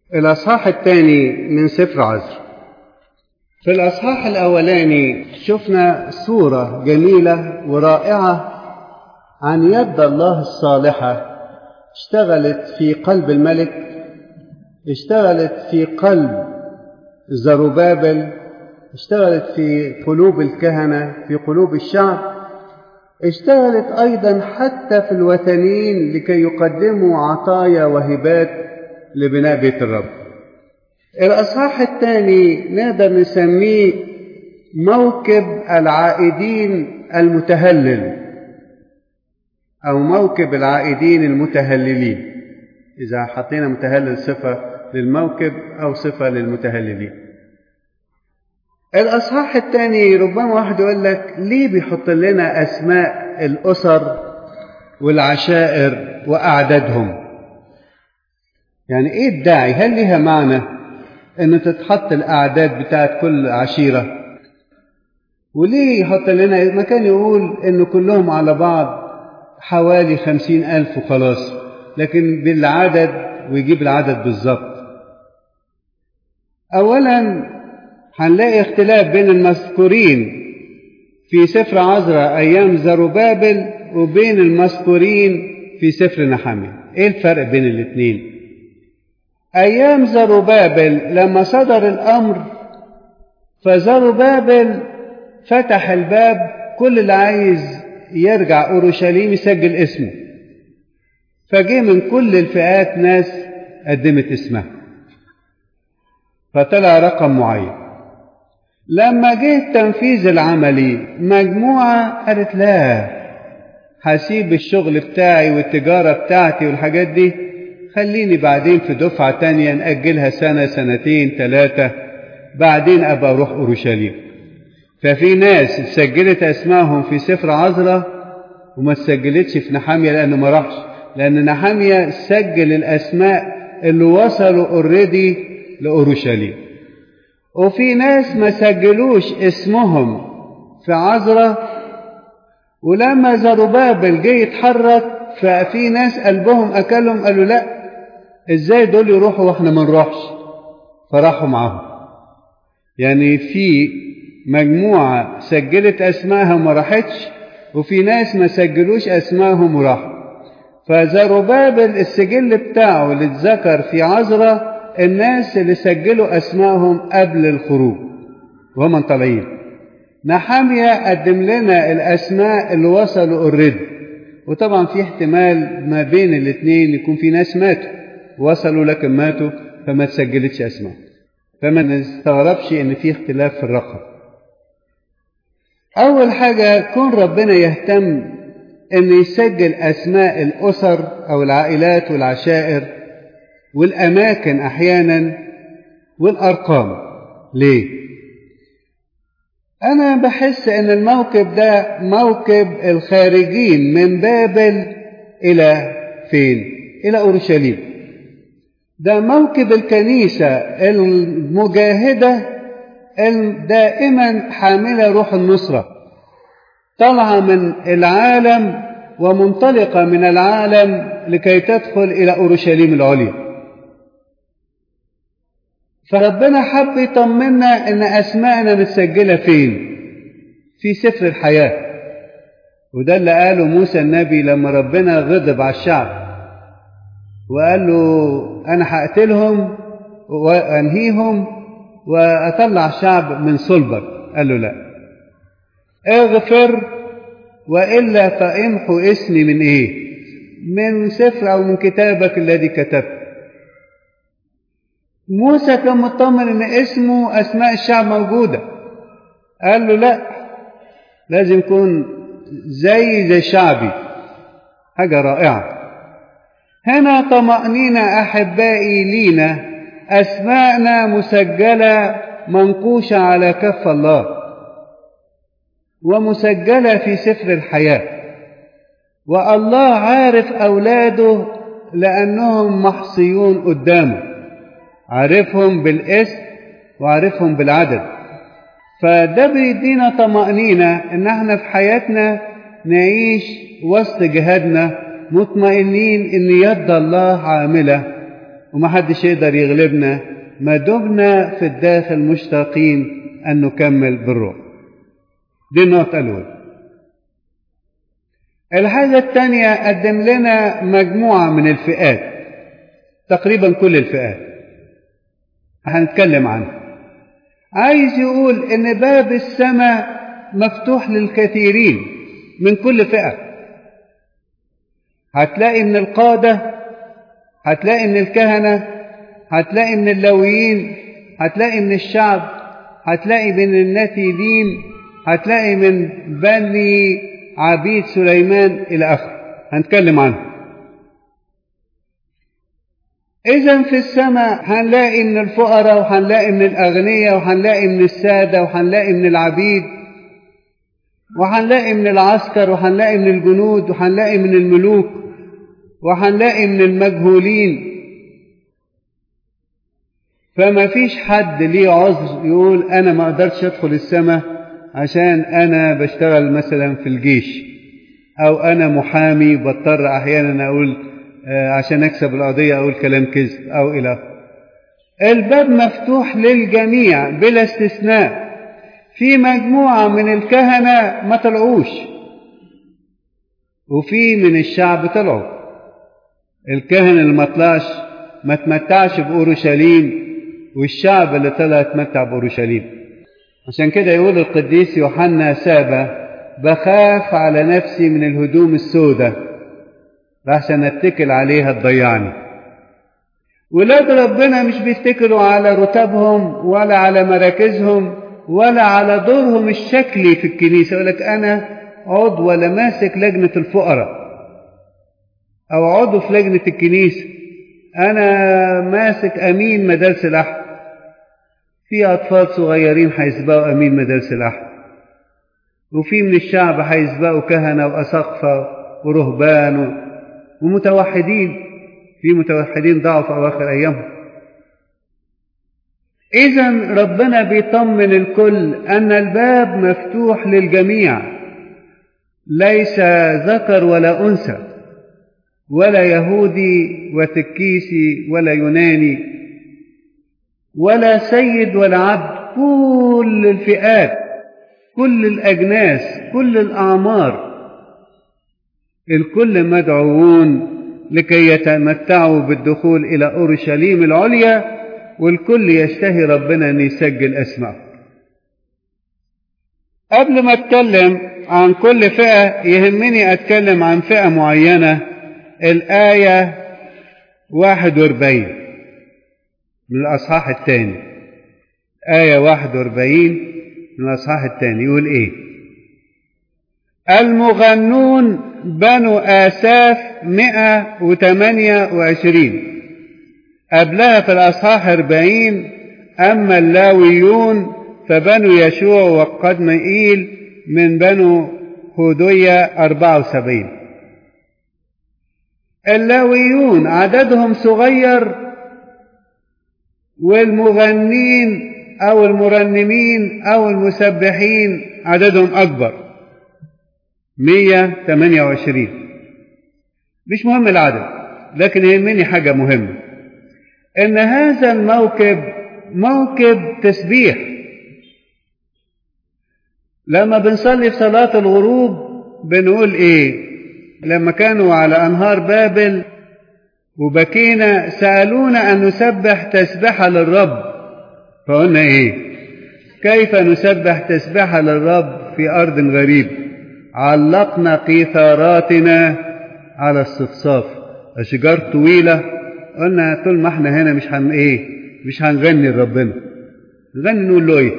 الأصحاح الثاني من سفر عزر في الأصحاح الأولاني شفنا صورة جميلة ورائعة عن يد الله الصالحة اشتغلت في قلب الملك اشتغلت في قلب زروبابل اشتغلت في قلوب الكهنة في قلوب الشعب اشتغلت أيضا حتى في الوثنيين لكي يقدموا عطايا وهبات لبناء بيت الرب الأصحاح الثاني نقدر نسميه موكب العائدين المتهلل أو موكب العائدين المتهللين إذا حطينا متهلل صفة للموكب أو صفة للمتهللين الأصحاح الثاني ربما واحد يقول لك ليه بيحط لنا أسماء الأسر والعشائر وأعدادهم يعني إيه الداعي هل لها معنى أن تتحط الأعداد بتاعت كل عشيرة وليه يحط لنا ما كان يقول أن كلهم على بعض حوالي خمسين ألف وخلاص لكن بالعدد ويجيب العدد بالظبط أولا هنلاقي اختلاف بين المذكورين في سفر عزرا أيام زروبابل وبين المذكورين في سفر نحمي إيه الفرق بين الاثنين أيام زروبابل لما صدر الأمر فزروبابل فتح الباب كل اللي عايز يرجع أورشليم يسجل اسمه فجه من كل الفئات ناس قدمت اسمها فطلع رقم معين لما جه التنفيذ العملي مجموعة قالت لا هسيب الشغل بتاعي والتجارة بتاعتي والحاجات دي خليني بعدين في دفعة تانية نأجلها سنة سنتين ثلاثة بعدين أبقى أروح أورشليم ففي ناس سجلت أسمائهم في سفر عزرة وما سجلتش في نحامية لأنه ما راحش لأن نحامية سجل الأسماء اللي وصلوا اوريدي لأورشليم وفي ناس ما سجلوش اسمهم في عزرة ولما زروبابل جه يتحرك ففي ناس قلبهم أكلهم قالوا لا ازاي دول يروحوا واحنا ما نروحش فراحوا معاهم يعني في مجموعة سجلت أسمائها وما راحتش وفي ناس ما سجلوش أسمائهم وراحوا فزروبابل السجل بتاعه اللي اتذكر في عزرة الناس اللي سجلوا أسمائهم قبل الخروج وهم طالعين نحامية قدم لنا الأسماء اللي وصلوا اوريدي وطبعا في احتمال ما بين الاثنين يكون في ناس ماتوا وصلوا لكن ماتوا فما تسجلتش أسماء فما نستغربش إن في اختلاف في الرقم أول حاجة كون ربنا يهتم إن يسجل أسماء الأسر أو العائلات والعشائر والأماكن أحيانا والأرقام ليه؟ أنا بحس إن الموكب ده موكب الخارجين من بابل إلى فين؟ إلى أورشليم ده موكب الكنيسة المجاهدة دائما حاملة روح النصرة طالعة من العالم ومنطلقة من العالم لكي تدخل إلى أورشليم العليا فربنا حب يطمنا ان اسماءنا متسجله فين في سفر الحياه وده اللي قاله موسى النبي لما ربنا غضب على الشعب وقال له انا هقتلهم وانهيهم واطلع الشعب من صلبك قال له لا اغفر والا فامحو اسمي من ايه من سفر او من كتابك الذي كتبت موسى كان مطمن ان اسمه اسماء الشعب موجوده قال له لا لازم يكون زي زي شعبي حاجه رائعه هنا طمأنينة أحبائي لينا أسماءنا مسجلة منقوشة على كف الله ومسجلة في سفر الحياة والله عارف أولاده لأنهم محصيون قدامه عارفهم بالاسم وعارفهم بالعدد فده بيدينا طمأنينة إن احنا في حياتنا نعيش وسط جهادنا مطمئنين إن يد الله عاملة ومحدش يقدر يغلبنا ما دمنا في الداخل مشتاقين أن نكمل بالروح دي النقطة الأولى الحاجة الثانية قدم لنا مجموعة من الفئات تقريبا كل الفئات هنتكلم عنها عايز يقول ان باب السماء مفتوح للكثيرين من كل فئة هتلاقي من القادة هتلاقي من الكهنة هتلاقي من اللويين هتلاقي من الشعب هتلاقي من النتيلين هتلاقي من بني عبيد سليمان إلى آخره هنتكلم عنه إذا في السماء هنلاقي من الفقراء وهنلاقي من الأغنياء وهنلاقي من السادة وهنلاقي من العبيد وهنلاقي من العسكر وهنلاقي من الجنود وهنلاقي من الملوك وهنلاقي من المجهولين فما فيش حد ليه عذر يقول أنا ما أقدرش أدخل السماء عشان أنا بشتغل مثلا في الجيش أو أنا محامي بضطر أحيانا أقول عشان أكسب القضية أقول كلام كذب أو إلى الباب مفتوح للجميع بلا استثناء في مجموعة من الكهنة ما طلعوش وفي من الشعب طلعوا الكهنة اللي ما طلعش ما تمتعش بأورشليم والشعب اللي طلع اتمتع بأورشليم عشان كده يقول القديس يوحنا سابا بخاف على نفسي من الهدوم السوداء عشان اتكل عليها تضيعني ولاد ربنا مش بيتكلوا على رتبهم ولا على مراكزهم ولا على دورهم الشكلي في الكنيسة يقول لك أنا عضو ولا ماسك لجنة الفقراء أو عضو في لجنة الكنيسة أنا ماسك أمين مدارس الأحد في أطفال صغيرين هيسبقوا أمين مدارس الأحد وفي من الشعب هيسبقوا كهنة وأساقفة ورهبان ومتوحدين في متوحدين ضاعوا في أواخر أيامهم إذا ربنا بيطمن الكل أن الباب مفتوح للجميع ليس ذكر ولا أنثى ولا يهودي وتكيسي ولا يوناني ولا سيد ولا عبد كل الفئات كل الأجناس كل الأعمار الكل مدعوون لكي يتمتعوا بالدخول إلى أورشليم العليا والكل يشتهي ربنا أن يسجل أسماء قبل ما أتكلم عن كل فئة يهمني أتكلم عن فئة معينة الآية 41 من الأصحاح الثاني آية 41 من الأصحاح الثاني يقول إيه المغنون بنو آساف مئة وثمانية وعشرين قبلها في الأصحاح أربعين أما اللاويون فبنو يشوع وقدمئيل من بنو هودية أربعة وسبعين اللاويون عددهم صغير والمغنين أو المرنمين أو المسبحين عددهم أكبر 128 مش مهم العدد لكن يهمني حاجة مهمة إن هذا الموكب موكب تسبيح لما بنصلي في صلاة الغروب بنقول إيه لما كانوا على أنهار بابل وبكينا سألونا أن نسبح تسبحة للرب فقلنا إيه كيف نسبح تسبحة للرب في أرض غريب علقنا قيثاراتنا على الصفصاف أشجار طويلة قلنا طول ما احنا هنا مش هن ايه مش هنغني لربنا نغني نقول له ايه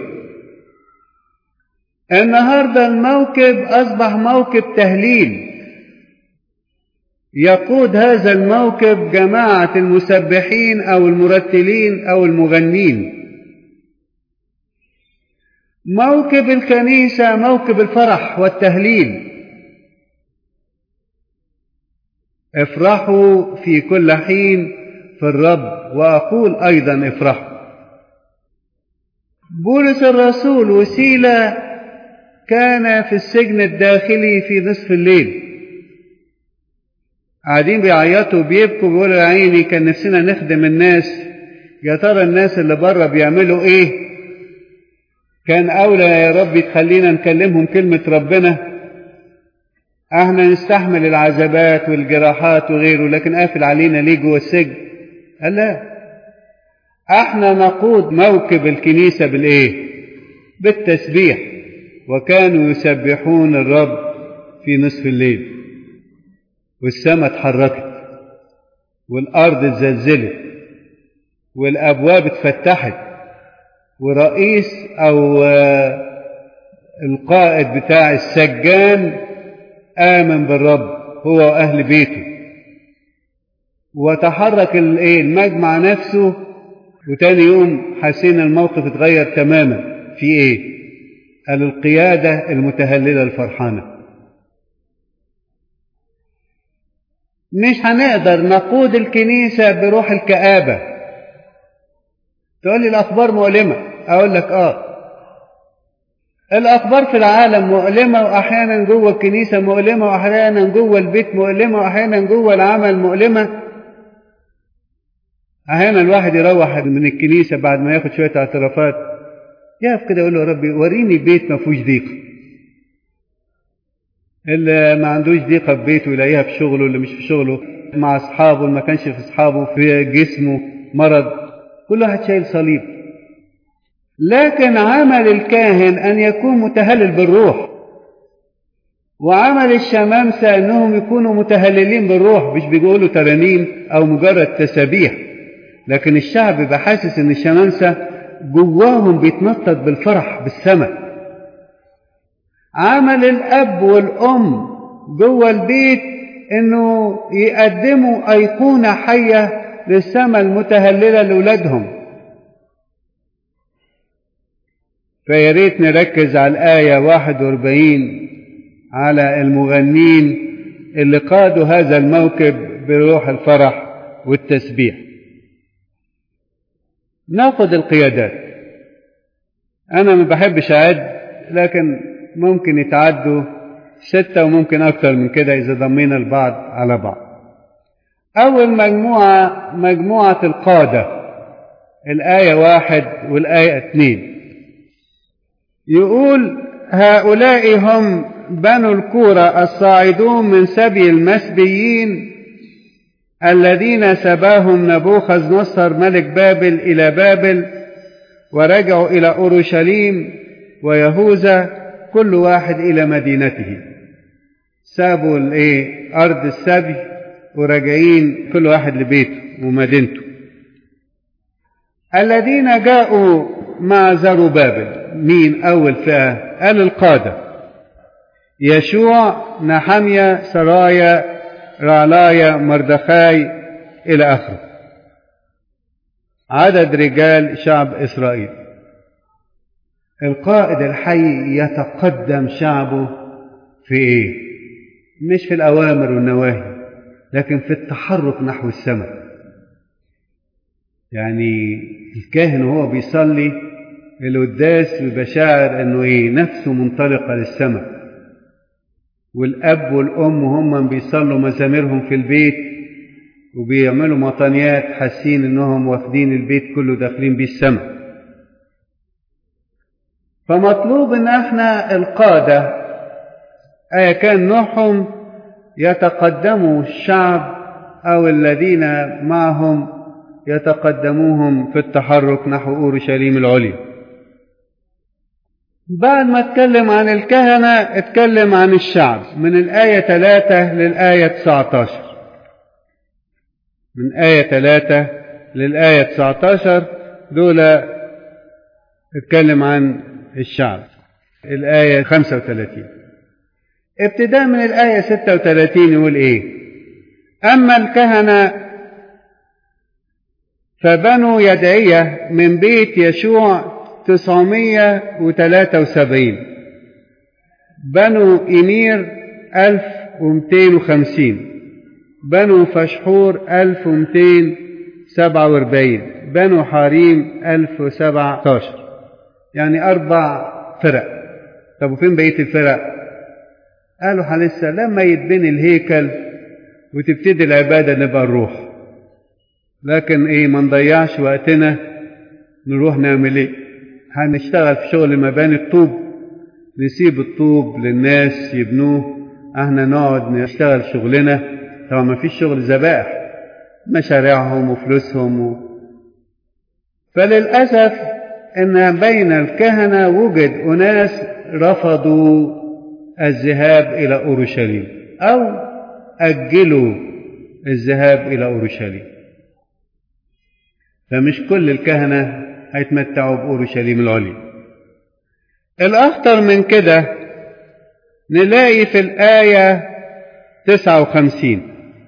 النهارده الموكب اصبح موكب تهليل يقود هذا الموكب جماعة المسبحين أو المرتلين أو المغنين موكب الكنيسة موكب الفرح والتهليل افرحوا في كل حين في الرب وأقول أيضا افرحوا بولس الرسول وسيلة كان في السجن الداخلي في نصف الليل قاعدين بيعيطوا بيبكوا بيقولوا يا عيني كان نفسنا نخدم الناس يا ترى الناس اللي بره بيعملوا ايه كان اولى يا رب تخلينا نكلمهم كلمه ربنا احنا نستحمل العذابات والجراحات وغيره لكن قافل علينا ليه جوه السجن قال لا احنا نقود موكب الكنيسه بالايه بالتسبيح وكانوا يسبحون الرب في نصف الليل والسماء اتحركت والارض اتزلزلت والابواب اتفتحت ورئيس او القائد بتاع السجان امن بالرب هو واهل بيته وتحرك الايه المجمع نفسه وتاني يوم حسينا الموقف اتغير تماما في ايه قال القياده المتهلله الفرحانه مش هنقدر نقود الكنيسه بروح الكابه تقول لي الاخبار مؤلمه اقول لك اه الأخبار في العالم مؤلمة وأحيانا جوه الكنيسة مؤلمة وأحيانا جوه البيت مؤلمة وأحيانا جوه العمل مؤلمة أحيانا الواحد يروح من الكنيسة بعد ما ياخد شوية اعترافات يقف كده يقول له يا ربي وريني بيت ما فيهوش ضيقة اللي ما عندوش ضيقة في بيته يلاقيها في شغله اللي مش في شغله مع أصحابه اللي ما كانش في أصحابه في جسمه مرض كل واحد شايل صليب لكن عمل الكاهن أن يكون متهلل بالروح وعمل الشمامسة أنهم يكونوا متهللين بالروح مش بيقولوا ترانيم أو مجرد تسابيح لكن الشعب بيبقى حاسس أن الشمامسة جواهم بيتنطط بالفرح بالسماء عمل الأب والأم جوه البيت أنه يقدموا أيقونة حية للسماء المتهللة لأولادهم فيا ريت نركز على الآية 41 على المغنين اللي قادوا هذا الموكب بروح الفرح والتسبيح ناخد القيادات أنا ما بحبش أعد لكن ممكن يتعدوا ستة وممكن أكتر من كده إذا ضمينا البعض على بعض أول مجموعة مجموعة القادة الآية واحد والآية اثنين يقول هؤلاء هم بنو الكورة الصاعدون من سبي المسبيين الذين سباهم نبوخذ نصر ملك بابل إلى بابل ورجعوا إلى أورشليم ويهوذا كل واحد إلى مدينته سابوا الإيه أرض السبي وراجعين كل واحد لبيته ومدينته الذين جاءوا مع زروبابل مين أول فئة قال القادة يشوع نحمية سرايا رعلايا مردخاي إلى آخره عدد رجال شعب إسرائيل القائد الحي يتقدم شعبه في إيه؟ مش في الأوامر والنواهي لكن في التحرك نحو السماء يعني الكاهن وهو بيصلي القداس بيبقى شاعر انه ايه نفسه منطلقه للسماء والاب والام هم بيصلوا مزاميرهم في البيت وبيعملوا مطانيات حاسين انهم واخدين البيت كله داخلين بيه السماء فمطلوب ان احنا القاده ايا كان نوعهم يتقدموا الشعب او الذين معهم يتقدموهم في التحرك نحو اورشليم العليا بعد ما اتكلم عن الكهنة اتكلم عن الشعب من الآية 3 للآية 19 من آية 3 للآية 19 دول اتكلم عن الشعب الآية 35 ابتداء من الآية 36 يقول إيه أما الكهنة فبنوا يدعية من بيت يشوع تسعمية وتلاتة وسبعين بنو إمير ألف ومتين وخمسين بنو فشحور ألف ومتين سبعة واربعين بنو حريم ألف وسبعة عشر يعني أربع فرق طب وفين بقية الفرق قالوا لسه لما يتبني الهيكل وتبتدي العبادة نبقى نروح لكن ايه ما نضيعش وقتنا نروح نعمل ايه هنشتغل في شغل مباني الطوب نسيب الطوب للناس يبنوه احنا نقعد نشتغل شغلنا طبعا ما فيش شغل ذبائح مشاريعهم وفلوسهم و... فللأسف ان بين الكهنة وجد أناس رفضوا الذهاب إلى أورشليم أو أجلوا الذهاب إلى أورشليم فمش كل الكهنة هيتمتعوا بأورشليم العليا الأخطر من كده نلاقي في الآية 59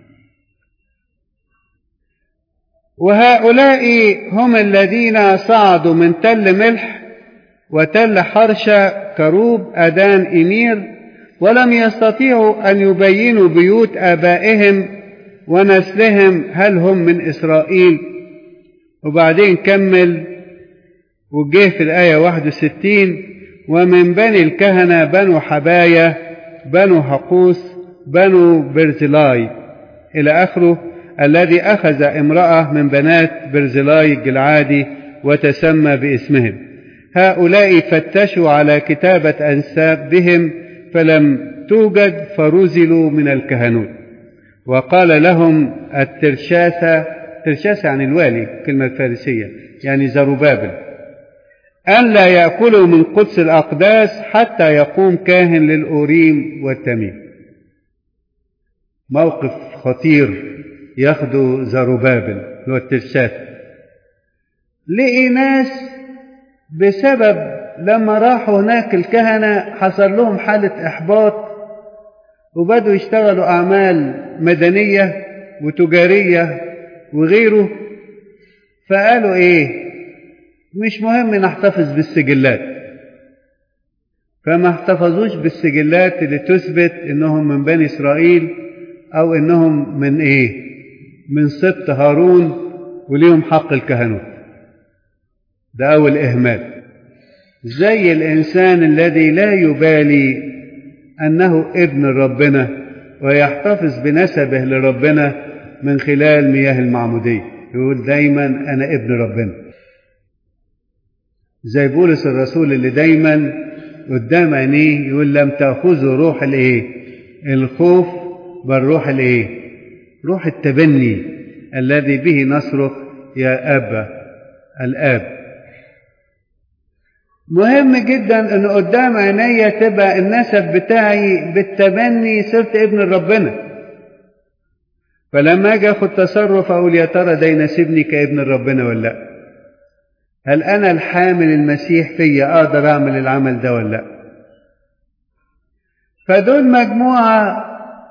وهؤلاء هم الذين صعدوا من تل ملح وتل حرشة كروب أدان إمير ولم يستطيعوا أن يبينوا بيوت آبائهم ونسلهم هل هم من إسرائيل وبعدين كمل وجه في الآية 61 ومن بني الكهنة بنو حبايا بنو حقوس بنو برزلاي إلى آخره الذي أخذ امرأة من بنات برزلاي الجلعادي وتسمى باسمهم هؤلاء فتشوا على كتابة أنسابهم فلم توجد فرزلوا من الكهنوت وقال لهم الترشاسة ترشاسة عن الوالي كلمة فارسية يعني زروبابل أن لا يأكلوا من قدس الأقداس حتى يقوم كاهن للأوريم والتميم موقف خطير ياخدوا زروبابل اللي هو الترشات لقي ناس بسبب لما راحوا هناك الكهنة حصل لهم حالة إحباط وبدوا يشتغلوا أعمال مدنية وتجارية وغيره فقالوا إيه مش مهم نحتفظ بالسجلات فما احتفظوش بالسجلات اللي تثبت انهم من بني اسرائيل او انهم من ايه من سبط هارون وليهم حق الكهنوت ده اول اهمال زي الانسان الذي لا يبالي انه ابن ربنا ويحتفظ بنسبه لربنا من خلال مياه المعموديه يقول دايما انا ابن ربنا زي بولس الرسول اللي دايما قدام عينيه يقول لم تأخذوا روح الايه الخوف بل روح الايه روح التبني الذي به نصرخ يا أبا الآب مهم جدا ان قدام عينيا تبقى النسب بتاعي بالتبني صرت ابن ربنا فلما اجي اخد تصرف اقول يا ترى ده يناسبني كابن ربنا ولا لا هل أنا الحامل المسيح فيا أقدر أعمل العمل ده ولا لا فدول مجموعة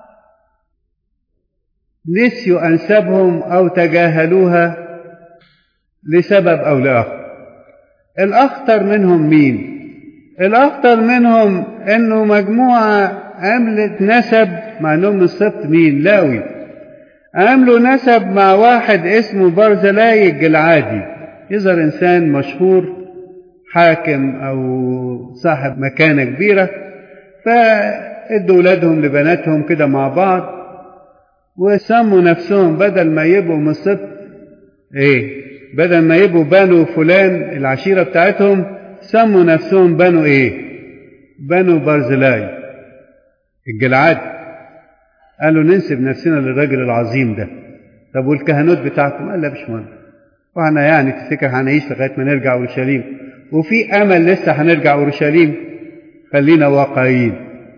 نسيوا أنسابهم أو تجاهلوها لسبب أو لآخر الأخطر منهم مين الأخطر منهم إنه مجموعة عملت نسب مع إنهم من السبط مين لاوي عملوا نسب مع واحد اسمه برزلاي الجلعادي يظهر إنسان مشهور حاكم أو صاحب مكانة كبيرة فادوا ولادهم لبناتهم كده مع بعض وسموا نفسهم بدل ما يبقوا من السبط ايه بدل ما يبقوا بنو فلان العشيرة بتاعتهم سموا نفسهم بنو ايه بنو برزلاي الجلعاد قالوا ننسب نفسنا للراجل العظيم ده طب والكهنوت بتاعكم قال لا مش مهم واحنا يعني تفتكر هنعيش لغايه ما نرجع اورشليم وفي امل لسه هنرجع اورشليم خلينا واقعيين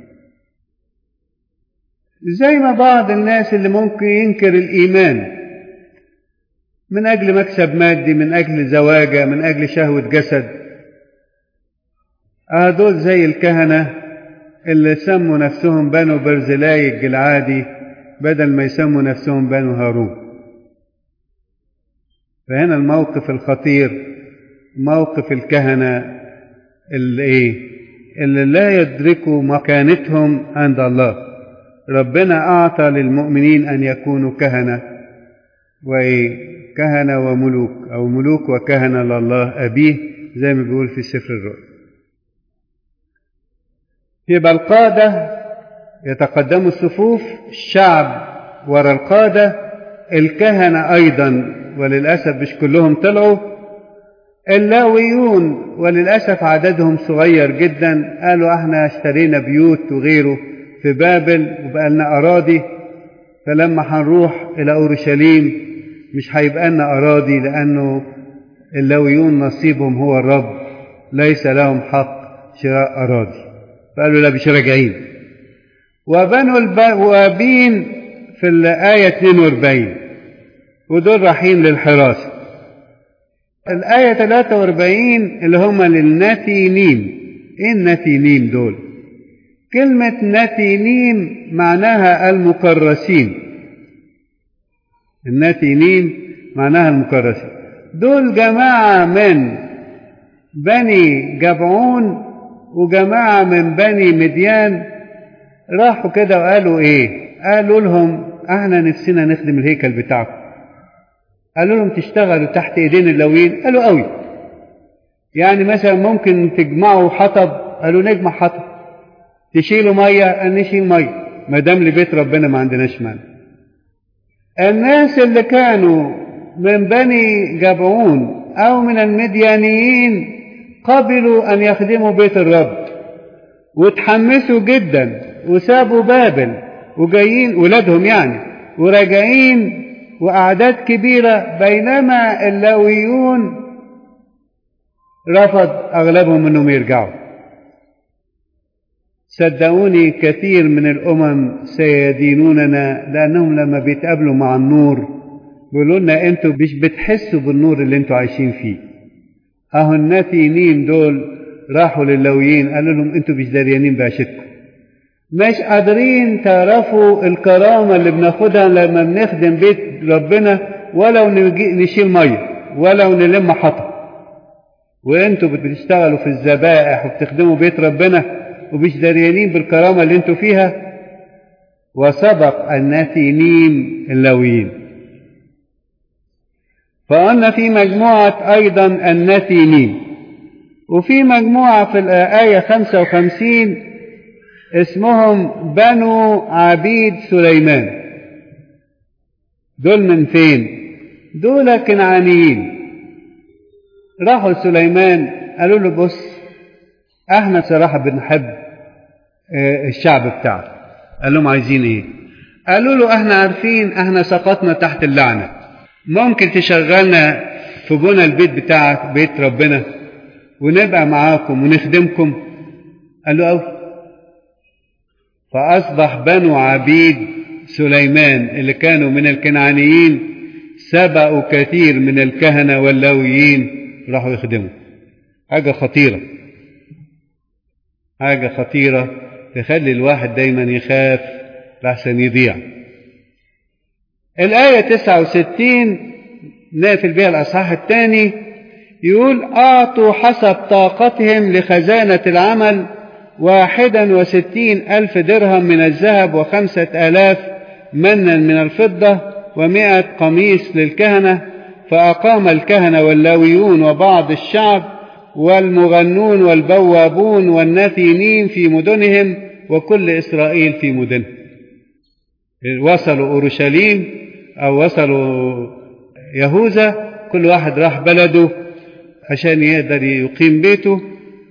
زي ما بعض الناس اللي ممكن ينكر الايمان من اجل مكسب مادي من اجل زواجه من اجل شهوه جسد هدول زي الكهنه اللي سموا نفسهم بنو برزلاي الجلعادي بدل ما يسموا نفسهم بنو هارون فهنا الموقف الخطير موقف الكهنة اللي إيه اللي لا يدركوا مكانتهم عند الله ربنا أعطى للمؤمنين أن يكونوا كهنة وإيه كهنة وملوك أو ملوك وكهنة لله أبيه زي ما بيقول في سفر الرؤيا يبقى القادة يتقدموا الصفوف الشعب ورا القادة الكهنة أيضا وللأسف مش كلهم طلعوا اللاويون وللأسف عددهم صغير جدا قالوا احنا اشترينا بيوت وغيره في بابل وبقى لنا أراضي فلما هنروح إلى أورشليم مش هيبقى لنا أراضي لأنه اللاويون نصيبهم هو الرب ليس لهم حق شراء أراضي فقالوا لا مش راجعين وبنو البوابين في الآية 42 ودول رايحين للحراسة الآية 43 اللي هم للنتينيم إيه النتينيم دول كلمة نتينيم معناها المكرسين النتينيم معناها المكرسين دول جماعة من بني جبعون وجماعة من بني مديان راحوا كده وقالوا ايه قالوا لهم احنا نفسنا نخدم الهيكل بتاعكم قالوا لهم تشتغلوا تحت ايدين اللويين قالوا قوي يعني مثلا ممكن تجمعوا حطب قالوا نجمع حطب تشيلوا ميه قال نشيل ميه ما دام لبيت ربنا ما عندناش مانع الناس اللي كانوا من بني جبعون او من المديانيين قبلوا ان يخدموا بيت الرب وتحمسوا جدا وسابوا بابل وجايين ولادهم يعني وراجعين وأعداد كبيرة بينما اللاويون رفض أغلبهم أنهم يرجعوا صدقوني كثير من الأمم سيدينوننا لأنهم لما بيتقابلوا مع النور بيقولوا لنا أنتوا مش بتحسوا بالنور اللي أنتوا عايشين فيه أهو النتينين دول راحوا لللاويين قالوا لهم أنتوا مش دريانين بعشتكم مش قادرين تعرفوا الكرامة اللي بناخدها لما بنخدم بيت ربنا ولو نشيل مية ولو نلم حطب وانتوا بتشتغلوا في الذبائح وبتخدموا بيت ربنا ومش دريانين بالكرامة اللي انتوا فيها وسبق الناتينين اللويين فقلنا في مجموعة أيضا الناتينين وفي مجموعة في الآية 55 اسمهم بنو عبيد سليمان دول من فين دول كنعانيين راحوا لسليمان قالوا له بص احنا صراحة بنحب الشعب بتاعنا قال لهم عايزين ايه قالوا له احنا عارفين احنا سقطنا تحت اللعنة ممكن تشغلنا في بنى البيت بتاعك بيت ربنا ونبقى معاكم ونخدمكم قال له أوي فأصبح بنو عبيد سليمان اللي كانوا من الكنعانيين سبقوا كثير من الكهنة واللاويين راحوا يخدموا حاجة خطيرة حاجة خطيرة تخلي الواحد دايما يخاف لحسن يضيع الآية 69 نقفل بها الأصحاح الثاني يقول أعطوا حسب طاقتهم لخزانة العمل واحدا وستين ألف درهم من الذهب وخمسة آلاف منا من الفضة ومائة قميص للكهنة فأقام الكهنة واللاويون وبعض الشعب والمغنون والبوابون والنثينين في مدنهم وكل إسرائيل في مدنهم وصلوا أورشليم أو وصلوا يهوذا كل واحد راح بلده عشان يقدر يقيم بيته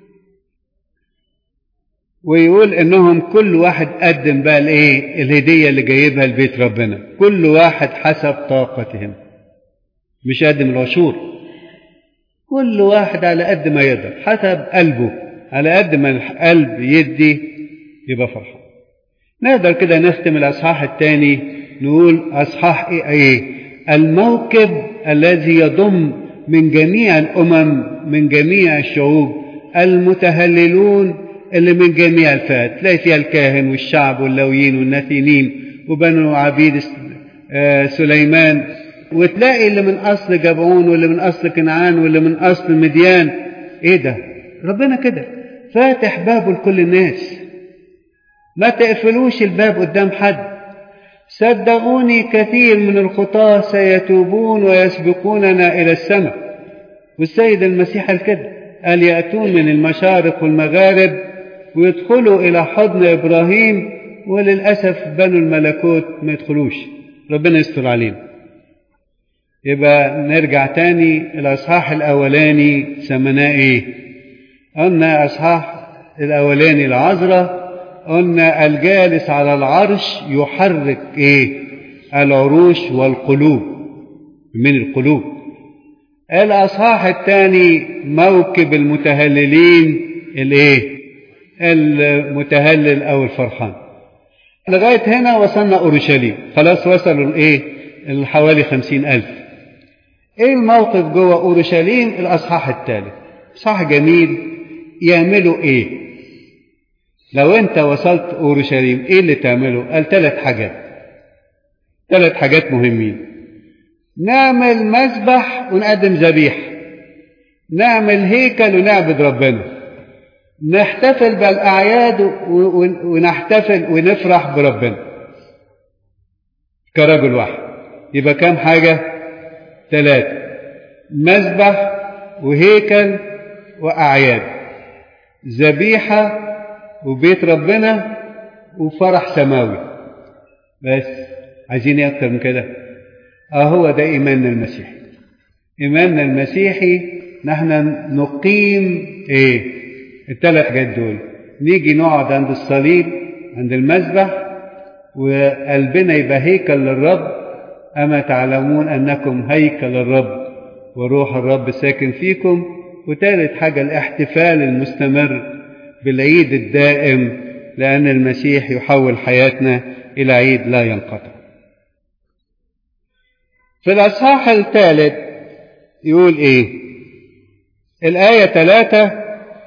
ويقول انهم كل واحد قدم بقى الايه الهديه اللي جايبها لبيت ربنا كل واحد حسب طاقتهم مش قدم العشور كل واحد على قد ما يقدر حسب قلبه على قد ما القلب يدي يبقى فرحان نقدر كده نختم الاصحاح الثاني نقول اصحاح ايه, إيه؟ الموكب الذي يضم من جميع الامم من جميع الشعوب المتهللون اللي من جميع الفئات تلاقي فيها الكاهن والشعب واللويين والنثينين وبنو عبيد سليمان وتلاقي اللي من اصل جبعون واللي من اصل كنعان واللي من اصل مديان ايه ده ربنا كده فاتح بابه لكل الناس ما تقفلوش الباب قدام حد صدقوني كثير من الخطاة سيتوبون ويسبقوننا إلى السماء والسيد المسيح قال كده قال يأتون من المشارق والمغارب ويدخلوا إلى حضن إبراهيم وللأسف بنو الملكوت ما يدخلوش ربنا يستر علينا يبقى نرجع تاني الأصحاح الأولاني سمناه إيه قلنا أصحاح الأولاني العذراء قلنا الجالس على العرش يحرك إيه العروش والقلوب من القلوب الأصحاح الثاني موكب المتهللين الإيه المتهلل أو الفرحان لغاية هنا وصلنا أورشليم خلاص وصلوا الإيه حوالي خمسين ألف إيه الموقف جوه أورشليم الأصحاح الثالث صح جميل يعملوا إيه لو أنت وصلت أورشليم إيه اللي تعمله قال ثلاث حاجات ثلاث حاجات مهمين نعمل مسبح ونقدم ذبيح نعمل هيكل ونعبد ربنا نحتفل بالأعياد ونحتفل ونفرح بربنا كرجل واحد يبقى كام حاجة ثلاثة مسبح وهيكل وأعياد ذبيحة وبيت ربنا وفرح سماوي بس عايزين ايه اكتر من كده اه هو ده ايماننا المسيحي ايماننا المسيحي نحن نقيم ايه الثلاث حاجات دول نيجي نقعد عند الصليب عند المذبح وقلبنا يبقى هيكل للرب أما تعلمون أنكم هيكل الرب وروح الرب ساكن فيكم وثالث حاجة الاحتفال المستمر بالعيد الدائم لأن المسيح يحول حياتنا إلى عيد لا ينقطع في الأصحاح الثالث يقول إيه الآية ثلاثة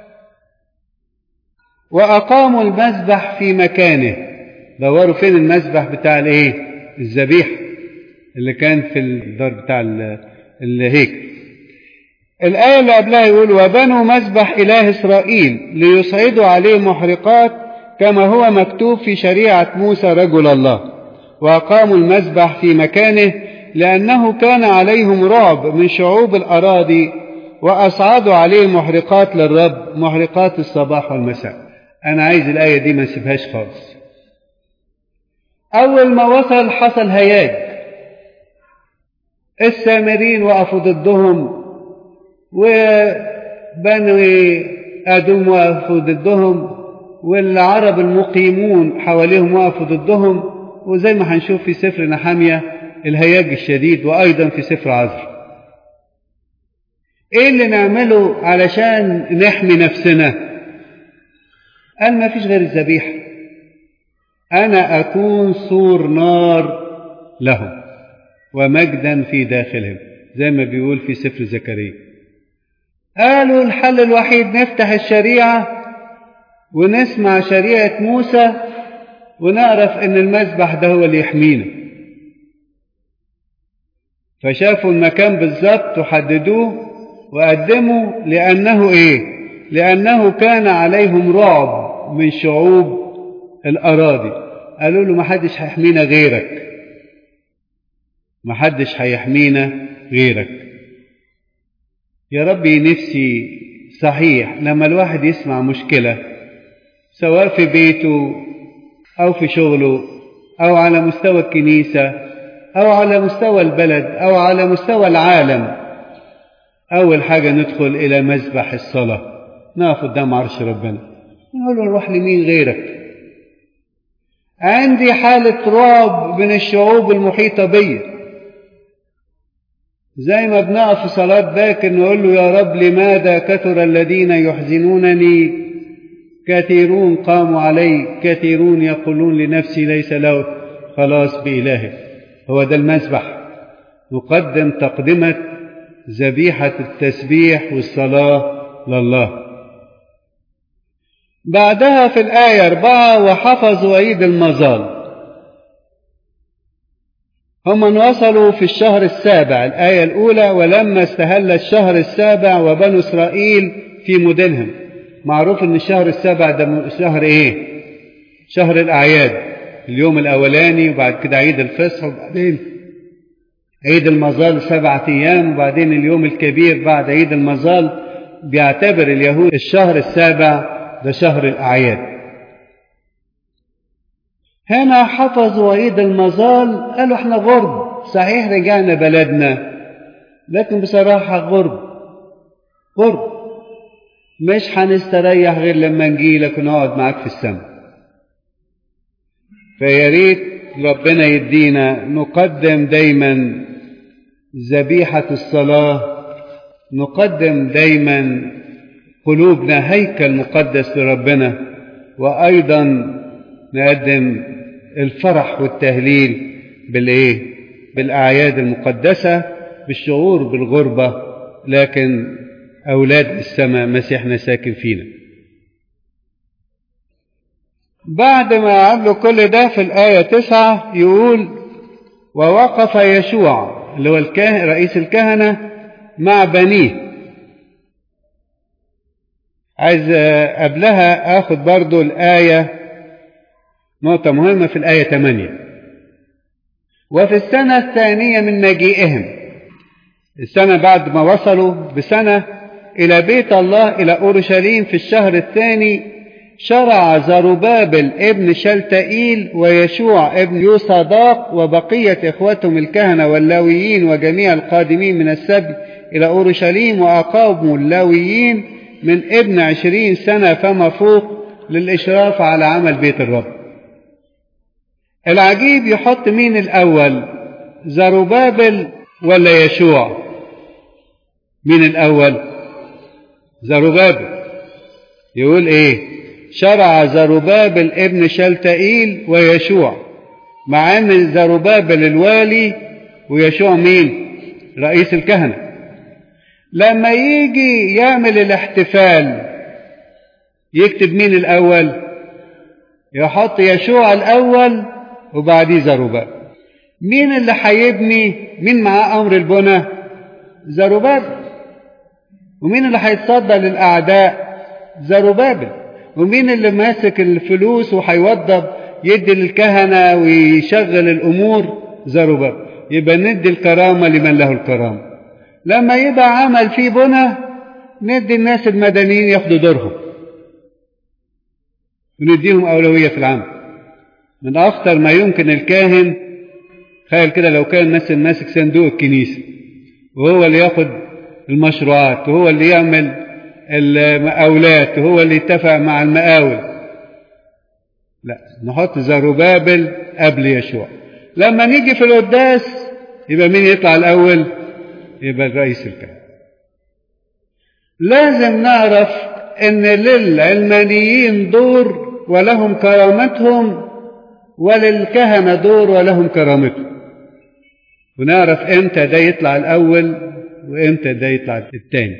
وأقاموا المذبح في مكانه دوروا فين المذبح بتاع الإيه الذبيح اللي كان في الدار بتاع الهيكل الآية اللي قبلها يقول وبنوا مذبح إله إسرائيل ليصعدوا عليه محرقات كما هو مكتوب في شريعة موسى رجل الله وأقاموا المذبح في مكانه لأنه كان عليهم رعب من شعوب الأراضي وأصعدوا عليه محرقات للرب محرقات الصباح والمساء أنا عايز الآية دي ما نسيبهاش خالص أول ما وصل حصل هياج السامرين وقفوا ضدهم وبنو أدوم وقفوا ضدهم والعرب المقيمون حواليهم وقفوا ضدهم وزي ما هنشوف في سفر نحامية الهياج الشديد وأيضا في سفر عزر ايه اللي نعمله علشان نحمي نفسنا قال ما فيش غير الذبيحة أنا أكون سور نار لهم ومجدا في داخلهم زي ما بيقول في سفر زكريا قالوا الحل الوحيد نفتح الشريعة ونسمع شريعة موسى ونعرف ان المذبح ده هو اللي يحمينا فشافوا المكان بالظبط وحددوه وقدموا لأنه إيه؟ لأنه كان عليهم رعب من شعوب الأراضي قالوا له محدش هيحمينا غيرك محدش هيحمينا غيرك يا ربي نفسي صحيح لما الواحد يسمع مشكلة سواء في بيته أو في شغله أو على مستوى الكنيسة أو على مستوى البلد أو على مستوى العالم أول حاجة ندخل إلى مذبح الصلاة نقف قدام عرش ربنا نقول له نروح لمين غيرك عندي حالة رعب من الشعوب المحيطة بي زي ما بنقف في صلاة باكر نقول له يا رب لماذا كثر الذين يحزنونني كثيرون قاموا علي كثيرون يقولون لنفسي ليس له خلاص بإلهه هو ده المذبح نقدم تقدمة ذبيحة التسبيح والصلاة لله بعدها في الآية أربعة وحفظوا عيد المظال هم وصلوا في الشهر السابع الآية الأولى ولما استهل الشهر السابع وبنو إسرائيل في مدنهم معروف أن الشهر السابع ده شهر إيه شهر الأعياد اليوم الأولاني وبعد كده عيد الفصح وبعدين عيد المظال سبعة أيام وبعدين اليوم الكبير بعد عيد المظال بيعتبر اليهود الشهر السابع ده شهر الأعياد هنا حفظوا عيد المظال قالوا احنا غرب صحيح رجعنا بلدنا لكن بصراحة غرب غرب مش هنستريح غير لما نجيلك ونقعد معاك في السماء فيا ريت ربنا يدينا نقدم دايما ذبيحة الصلاة نقدم دايما قلوبنا هيكل مقدس لربنا وأيضا نقدم الفرح والتهليل بالإيه؟ بالأعياد المقدسة بالشعور بالغربة لكن أولاد السماء مسيحنا ساكن فينا بعد ما عملوا كل ده في الآية تسعة يقول ووقف يشوع اللي هو الكاهن رئيس الكهنة مع بنيه عايز قبلها اخد برضو الآية نقطة مهمة في الآية 8 وفي السنة الثانية من مجيئهم السنة بعد ما وصلوا بسنة إلى بيت الله إلى أورشليم في الشهر الثاني شرع زربابل ابن شلتئيل ويشوع ابن يوصداق وبقية إخوتهم الكهنة واللاويين وجميع القادمين من السبي إلى أورشليم وأقاموا اللاويين من ابن عشرين سنة فما فوق للإشراف على عمل بيت الرب العجيب يحط مين الأول زربابل ولا يشوع مين الأول زربابل يقول إيه شرع زربابل ابن شلتئيل ويشوع مع ان زربابل الوالي ويشوع مين رئيس الكهنة لما يجي يعمل الاحتفال يكتب مين الاول يحط يشوع الاول وبعديه زربابل مين اللي هيبني مين معاه امر البنى زربابل ومين اللي هيتصدى للاعداء زربابل ومين اللي ماسك الفلوس وهيوضب يدي للكهنة ويشغل الأمور زربابل يبقى ندي الكرامة لمن له الكرامة لما يبقى عمل فيه بنى ندي الناس المدنيين ياخدوا دورهم ونديهم أولوية في العمل من أخطر ما يمكن الكاهن تخيل كده لو كان مثلا ماسك صندوق الكنيسة وهو اللي ياخد المشروعات وهو اللي يعمل المقاولات وهو اللي يتفق مع المقاول لا نحط زربابل قبل يشوع لما نيجي في القداس يبقى مين يطلع الأول يبقى الرئيس الكهنة لازم نعرف ان للعلمانيين دور ولهم كرامتهم وللكهنة دور ولهم كرامتهم ونعرف امتى ده يطلع الأول وامتى ده يطلع الثاني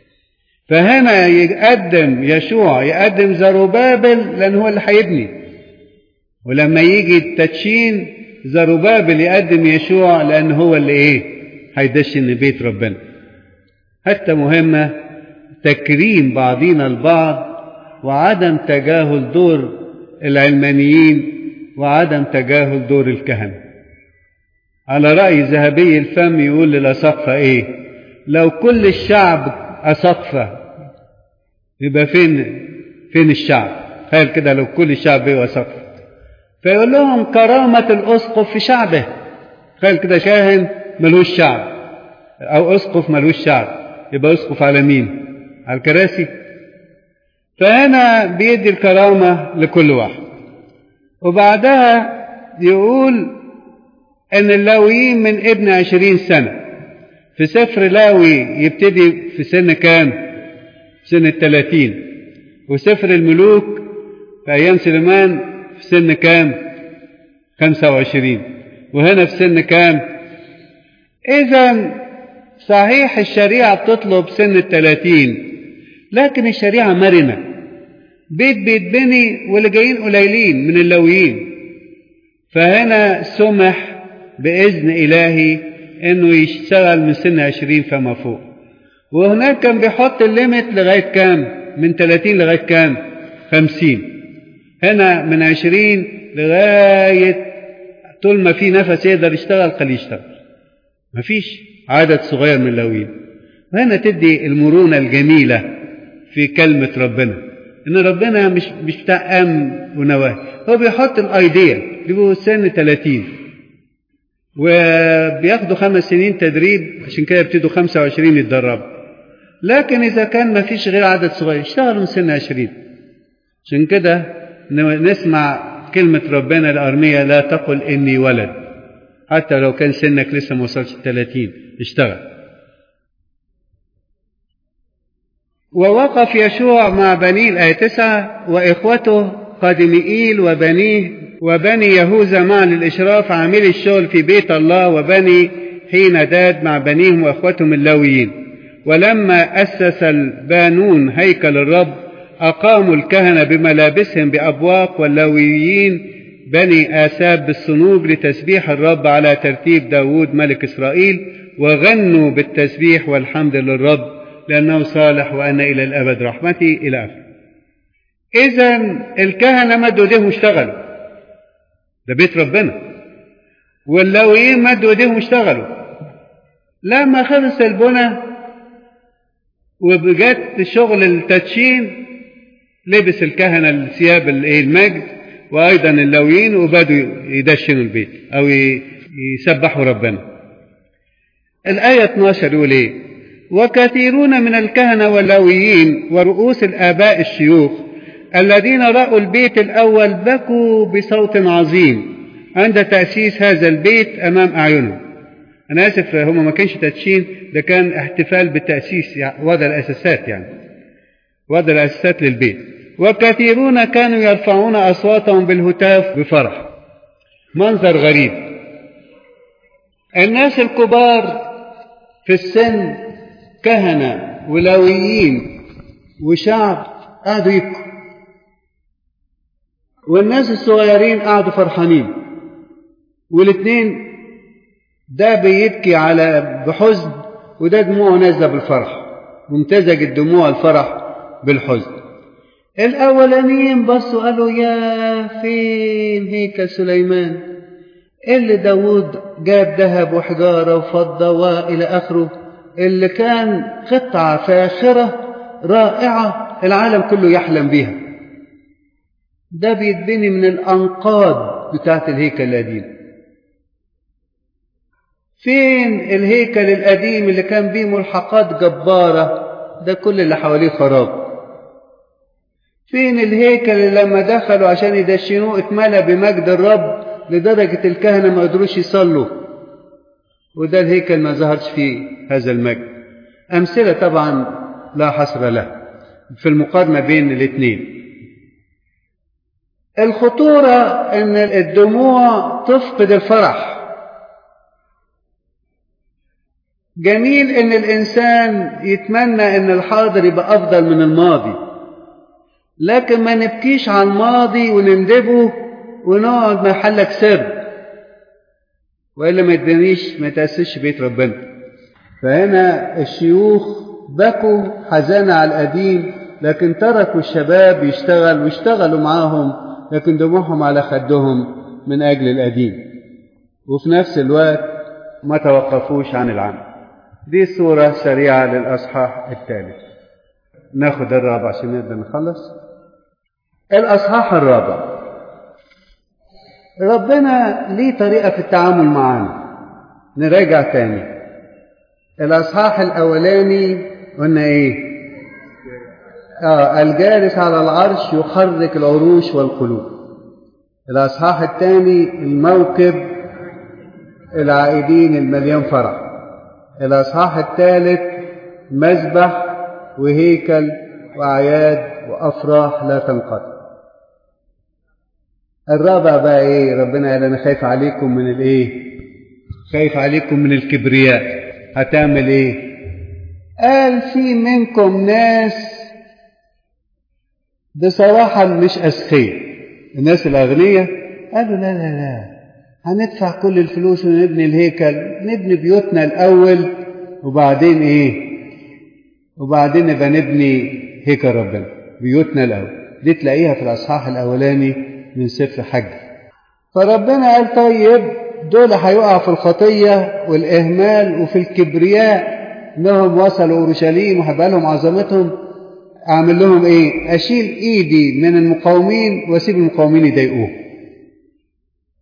فهنا يقدم يشوع يقدم زروبابل لأن هو اللي هيبني ولما يجي التدشين زروبابل يقدم يشوع لأن هو اللي إيه هيدشن بيت ربنا حتى مهمة تكريم بعضنا البعض وعدم تجاهل دور العلمانيين وعدم تجاهل دور الكهنة على رأي ذهبي الفم يقول للأسقفة إيه لو كل الشعب أسقفة يبقى فين فين الشعب تخيل كده لو كل الشعب يبقى أسقفة فيقول لهم كرامة الأسقف في شعبه تخيل كده كاهن ملوش شعب أو أسقف ملوش شعب يبقى أسقف على مين على الكراسي فهنا بيدي الكرامة لكل واحد وبعدها يقول أن اللاويين من ابن عشرين سنة في سفر لاوي يبتدي في سن كام سن الثلاثين وسفر الملوك في أيام سليمان في سن كام خمسة وعشرين وهنا في سن كام إذا صحيح الشريعة بتطلب سن الثلاثين لكن الشريعة مرنة بيت بيتبني واللي جايين قليلين من اللويين فهنا سمح بإذن إلهي إنه يشتغل من سن عشرين فما فوق وهناك كان بيحط الليمت لغاية كام من 30 لغاية كام خمسين هنا من عشرين لغاية طول ما في نفس يقدر يشتغل خليه يشتغل مفيش عدد صغير من اللويين وهنا تدي المرونة الجميلة في كلمة ربنا إن ربنا مش مش بتاع أمن ونواهي هو بيحط الأيديا بيبقوا سن 30 وبياخدوا خمس سنين تدريب عشان كده يبتدوا 25 يتدربوا لكن إذا كان ما فيش غير عدد صغير اشتغلوا من سن 20 عشان كده نسمع كلمة ربنا الأرمية لا تقل إني ولد حتى لو كان سنك لسه ما وصلش 30 اشتغل ووقف يشوع مع بني الآية تسعة وإخوته قادمئيل وبنيه وبني يهوذا معا للإشراف عاملي الشغل في بيت الله وبني حين داد مع بنيهم وإخوتهم اللاويين ولما أسس البانون هيكل الرب أقاموا الكهنة بملابسهم بأبواق واللاويين بني آساب بالصنوج لتسبيح الرب على ترتيب داود ملك إسرائيل وغنوا بالتسبيح والحمد للرب لأنه صالح وأن إلى الأبد رحمتي إلى آخره إذا الكهنة مدوا إيديهم اشتغلوا ده بيت ربنا واللاويين مدوا إيديهم اشتغلوا لما خلص البنى وجت شغل التدشين لبس الكهنة الثياب المجد وأيضا اللاويين وبدوا يدشنوا البيت أو يسبحوا ربنا الآية 12 يقول إيه وكثيرون من الكهنة واللاويين ورؤوس الآباء الشيوخ الذين رأوا البيت الأول بكوا بصوت عظيم عند تأسيس هذا البيت أمام أعينهم أنا آسف هم ما كانش تدشين ده كان احتفال بالتأسيس يعني وضع الأساسات يعني وضع الأساسات للبيت وكثيرون كانوا يرفعون أصواتهم بالهتاف بفرح منظر غريب الناس الكبار في السن كهنة ولاويين وشعب قعدوا يبكوا والناس الصغيرين قعدوا فرحانين والاثنين ده بيبكي على بحزن وده دموعه نازله بالفرح وامتزجت دموع الفرح بالحزن الاولانيين بصوا قالوا يا فين هيكل سليمان اللي داود جاب ذهب وحجاره وفضه والى اخره اللي كان قطعه فاخره رائعه العالم كله يحلم بيها ده بيتبني من الانقاض بتاعت الهيكل القديم فين الهيكل القديم اللي كان بيه ملحقات جبارة ده كل اللي حواليه خراب فين الهيكل اللي لما دخلوا عشان يدشنوه اتملى بمجد الرب لدرجة الكهنة ما قدروش يصلوا وده الهيكل ما ظهرش فيه هذا المجد أمثلة طبعا لا حصر لها في المقارنة بين الاثنين الخطورة ان الدموع تفقد الفرح جميل ان الانسان يتمنى ان الحاضر يبقى افضل من الماضي لكن ما نبكيش على الماضي ونندبه ونقعد محلك سر والا ما يتبنيش ما يتاسسش بيت ربنا فهنا الشيوخ بكوا حزانة على القديم لكن تركوا الشباب يشتغل واشتغلوا معاهم لكن دموعهم على خدهم من أجل القديم وفي نفس الوقت ما توقفوش عن العمل دي صورة سريعة للأصحاح الثالث ناخد الرابع عشان نقدر نخلص الأصحاح الرابع ربنا ليه طريقة في التعامل معانا نراجع تاني الأصحاح الأولاني قلنا إيه آه الجالس على العرش يحرك العروش والقلوب الأصحاح الثاني الموكب العائدين المليان فرح الأصحاح الثالث مذبح وهيكل وأعياد وأفراح لا تنقطع الرابع بقى إيه ربنا قال أنا خايف عليكم من الإيه خايف عليكم من الكبرياء هتعمل إيه قال في منكم ناس بصراحة مش أسخية الناس الأغنياء قالوا لا لا لا هندفع كل الفلوس ونبني الهيكل نبني بيوتنا الأول وبعدين إيه وبعدين نبقى نبني هيكل ربنا بيوتنا الأول دي تلاقيها في الأصحاح الأولاني من سفر حج فربنا قال طيب دول هيقعوا في الخطية والإهمال وفي الكبرياء إنهم وصلوا أورشليم وهبقى لهم عظمتهم أعمل لهم إيه؟ أشيل إيدي من المقاومين وأسيب المقاومين يضايقوه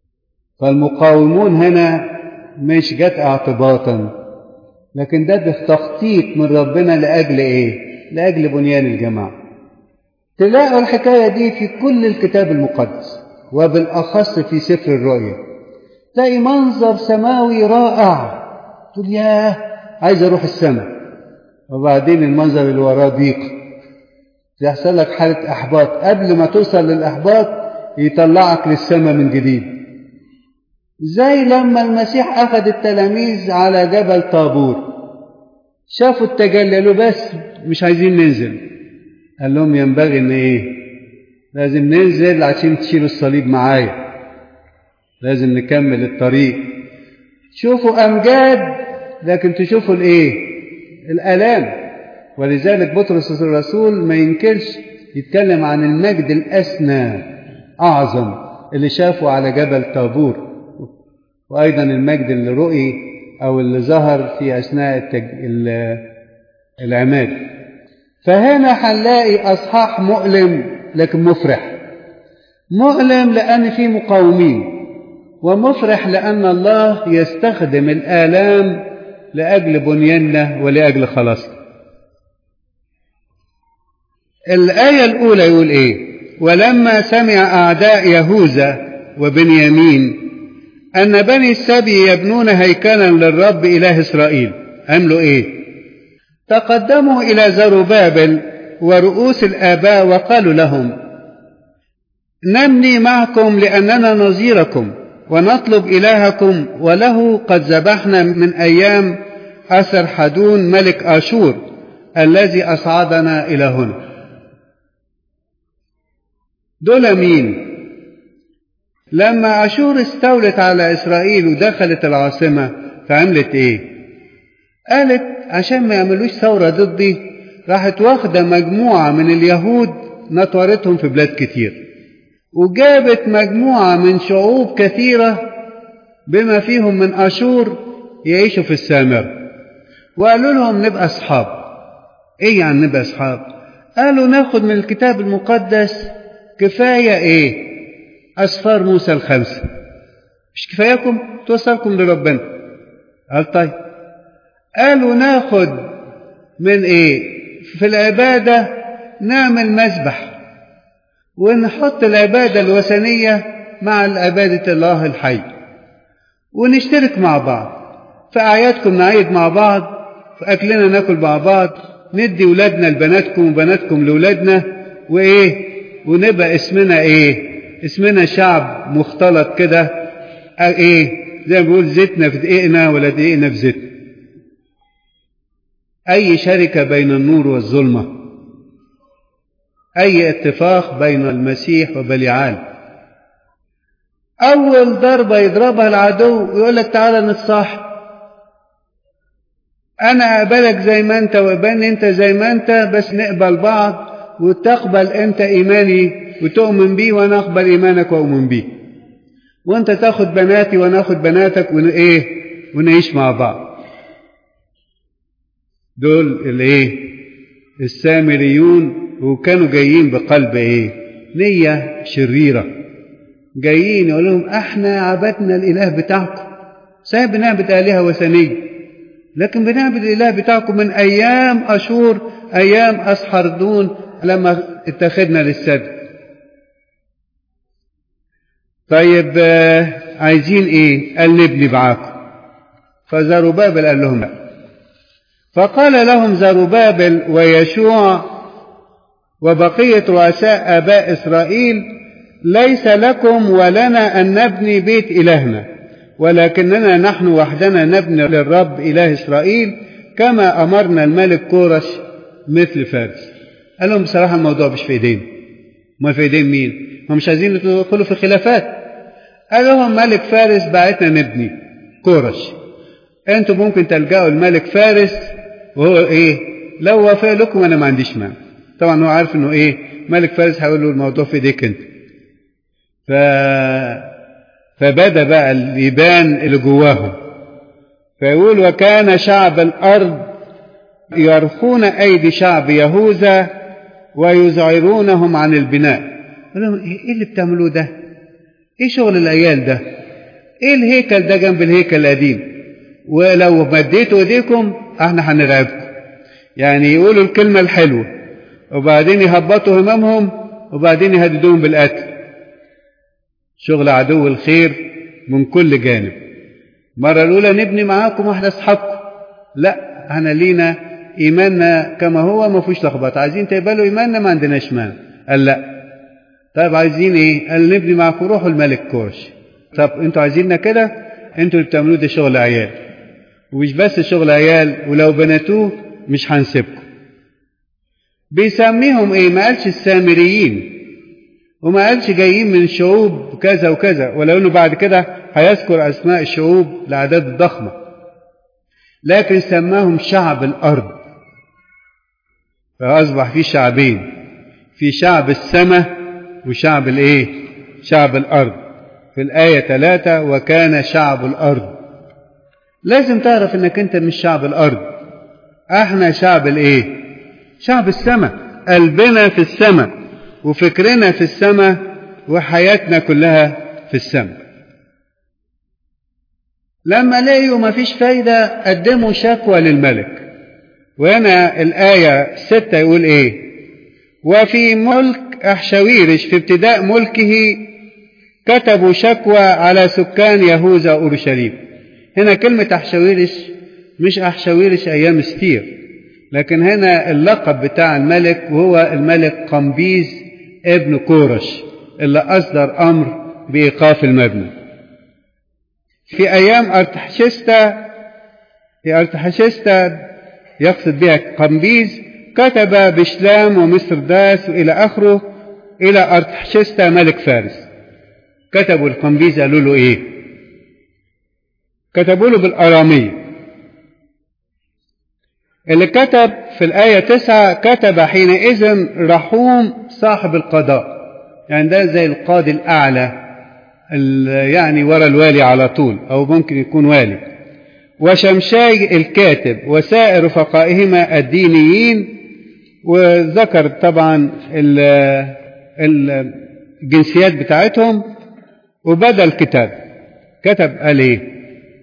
فالمقاومون هنا مش جت اعتباطا لكن ده تخطيط من ربنا لأجل إيه؟ لأجل بنيان الجماعة تلاقوا الحكاية دي في كل الكتاب المقدس وبالأخص في سفر الرؤيا تلاقي منظر سماوي رائع تقول ياه عايز أروح السماء وبعدين المنظر اللي وراه ضيق يحصل لك حالة إحباط قبل ما توصل للإحباط يطلعك للسماء من جديد زي لما المسيح أخذ التلاميذ على جبل طابور شافوا التجلي قالوا بس مش عايزين ننزل قال لهم ينبغي ان ايه لازم ننزل عشان تشيلوا الصليب معايا لازم نكمل الطريق شوفوا امجاد لكن تشوفوا الايه الالام ولذلك بطرس الرسول ما ينكرش يتكلم عن المجد الاسنى اعظم اللي شافه على جبل طابور وايضا المجد اللي رؤي او اللي ظهر في اثناء التج... العماد فهنا هنلاقي اصحاح مؤلم لكن مفرح مؤلم لان في مقاومين ومفرح لان الله يستخدم الالام لاجل بنياننا ولاجل خلاصنا الايه الاولى يقول ايه ولما سمع اعداء يهوذا وبنيامين أن بني السبي يبنون هيكلا للرب إله إسرائيل عملوا إيه تقدموا إلى زربابل ورؤوس الآباء وقالوا لهم نبني معكم لأننا نظيركم ونطلب إلهكم وله قد ذبحنا من أيام أسر حدون ملك آشور الذي أصعدنا إلى هنا دول مين لما أشور استولت على إسرائيل ودخلت العاصمة فعملت إيه؟ قالت عشان ما يعملوش ثورة ضدي راحت واخدة مجموعة من اليهود نطورتهم في بلاد كتير وجابت مجموعة من شعوب كثيرة بما فيهم من أشور يعيشوا في السامرة وقالوا لهم نبقى أصحاب إيه يعني نبقى أصحاب؟ قالوا ناخد من الكتاب المقدس كفاية إيه؟ أسفار موسى الخمسة مش كفاياكم توصلكم لربنا قال طيب قالوا ناخد من ايه في العبادة نعمل مسبح ونحط العبادة الوثنية مع عبادة الله الحي ونشترك مع بعض في أعيادكم نعيد مع بعض في أكلنا ناكل مع بعض ندي ولادنا لبناتكم وبناتكم لولادنا وإيه ونبقى اسمنا إيه اسمنا شعب مختلط كده ايه زي ما بيقول زيتنا في دقيقنا ولا دقيقنا في زيتنا اي شركه بين النور والظلمه اي اتفاق بين المسيح وبليعال اول ضربه يضربها العدو يقول لك تعالى نتصاحب انا اقبلك زي ما انت واقبلني انت زي ما انت بس نقبل بعض وتقبل انت ايماني وتؤمن بيه وانا اقبل ايمانك واؤمن بيه وانت تاخد بناتي وانا اخد بناتك ون ايه ونعيش مع بعض دول الايه السامريون وكانوا جايين بقلب ايه نية شريرة جايين يقول لهم احنا عبدنا الاله بتاعكم صحيح بنعبد الهه وثنيه لكن بنعبد الاله بتاعكم من ايام اشور ايام اسحردون لما اتخذنا للسد طيب عايزين ايه قال نبني معاكم فزربابل قال لهم لا فقال لهم زربابل ويشوع وبقية رؤساء آباء إسرائيل ليس لكم ولنا أن نبني بيت إلهنا ولكننا نحن وحدنا نبني للرب إله إسرائيل كما أمرنا الملك كورش مثل فارس قال لهم بصراحة الموضوع مش في إيدينا ما في إيدين مين ما مش عايزين يدخلوا في خلافات قال لهم ملك فارس بعتنا نبني كورش انتوا ممكن تلجأوا الملك فارس وهو ايه لو وافق لكم انا ما عنديش مانع طبعا هو عارف انه ايه ملك فارس هيقول له الموضوع في ايديك انت ف فبدا بقى اليبان اللي جواهم فيقول وكان شعب الارض يرخون ايدي شعب يهوذا ويزعرونهم عن البناء قال لهم ايه اللي بتعملوه ده ايه شغل العيال ده ايه الهيكل ده جنب الهيكل القديم ولو مديتوا ايديكم احنا هنرعبكم يعني يقولوا الكلمة الحلوة وبعدين يهبطوا همامهم وبعدين يهددوهم بالقتل شغل عدو الخير من كل جانب مرة الأولى نبني معاكم واحنا أصحابكم لا احنا لينا إيماننا كما هو ما فيهوش لخبطة عايزين تقبلوا إيماننا ما عندناش مانع قال لا طيب عايزين إيه؟ قال نبني معاكم روحوا الملك كورش طب أنتوا عايزيننا كده أنتوا اللي بتعملوه ده شغل عيال ومش بس شغل عيال ولو بنتوه مش هنسيبكم بيسميهم ايه ما قالش السامريين وما قالش جايين من شعوب كذا وكذا ولو انه بعد كده هيذكر اسماء الشعوب الاعداد الضخمه لكن سماهم شعب الارض فاصبح في شعبين في شعب السماء وشعب الايه شعب الارض في الايه ثلاثة وكان شعب الارض لازم تعرف انك انت مش شعب الارض احنا شعب الايه شعب السماء قلبنا في السماء وفكرنا في السماء وحياتنا كلها في السماء لما لقيوا ما فيش فايدة قدموا شكوى للملك وهنا الآية ستة يقول إيه وفي ملك أحشويرش في ابتداء ملكه كتبوا شكوى على سكان يهوذا وأورشليم هنا كلمة أحشويرش مش أحشويرش أيام ستير لكن هنا اللقب بتاع الملك وهو الملك قمبيز ابن كورش اللي أصدر أمر بإيقاف المبنى في أيام أرتحشستا في أرتحشستا يقصد بها قمبيز كتب بشلام ومصرداس وإلى آخره إلى أرتحشستا ملك فارس كتبوا القمبيز قالوا له إيه كتبوا له بالأرامية اللي كتب في الآية تسعة كتب حينئذ رحوم صاحب القضاء يعني ده زي القاضي الأعلى يعني ورا الوالي على طول أو ممكن يكون والي وشمشاي الكاتب وسائر رفقائهما الدينيين وذكر طبعا الجنسيات بتاعتهم وبدأ الكتاب كتب قال ايه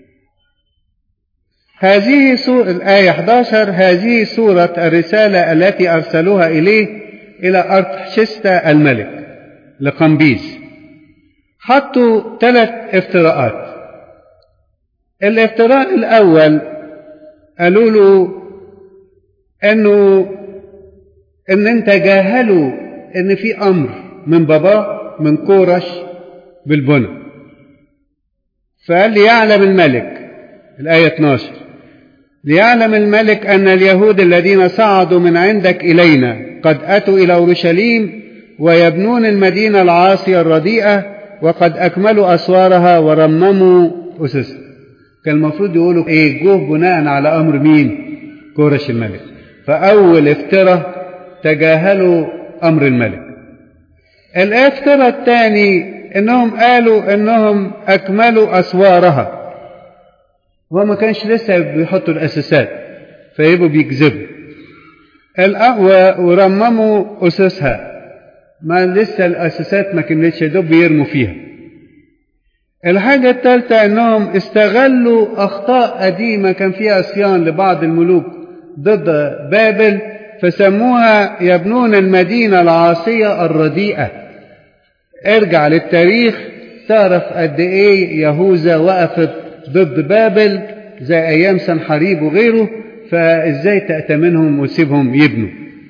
هذه سورة الآية 11 هذه سورة الرسالة التي أرسلوها إليه إلى أرتحشستا الملك لقمبيز حطوا ثلاث افتراءات الافتراء الأول قالوا له إنه إن أنت جاهلوا إن في أمر من باباه من كورش بالبنى فقال ليعلم الملك الآية 12 ليعلم الملك أن اليهود الذين صعدوا من عندك إلينا قد أتوا إلى أورشليم ويبنون المدينة العاصية الرديئة وقد أكملوا أسوارها ورمموا أسسها كان المفروض يقولوا إيه جوه بناء على أمر مين كورش الملك فأول افترى تجاهلوا أمر الملك الافتراء الثاني إنهم قالوا إنهم أكملوا أسوارها هو ما كانش لسه بيحطوا الأساسات فيبقوا بيكذبوا الأقوى ورمموا أسسها ما لسه الأساسات ما كملتش دوب بيرموا فيها الحاجة الثالثة أنهم استغلوا أخطاء قديمة كان فيها عصيان لبعض الملوك ضد بابل فسموها يبنون المدينة العاصية الرديئة ارجع للتاريخ تعرف قد ايه يهوذا وقفت ضد بابل زي ايام سنحريب وغيره فازاي تأتمنهم وتسيبهم يبنوا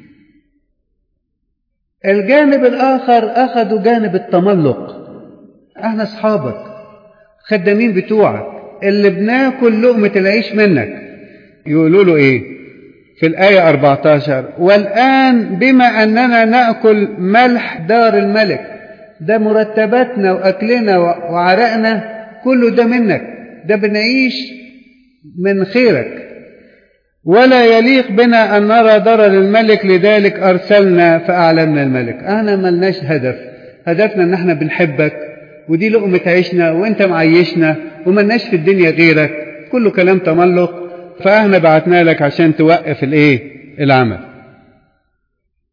الجانب الاخر اخذوا جانب التملق احنا اصحابك خدامين بتوعك اللي بناكل لقمة العيش منك يقولوا له ايه في الآية 14 والآن بما أننا نأكل ملح دار الملك ده مرتباتنا وأكلنا وعرقنا كله ده منك ده بنعيش من خيرك ولا يليق بنا أن نرى ضرر الملك لذلك أرسلنا فأعلمنا الملك أنا ملناش هدف هدفنا أن احنا بنحبك ودي لقمة عيشنا وانت معيشنا وملناش في الدنيا غيرك كله كلام تملق فاحنا بعتنا لك عشان توقف الايه العمل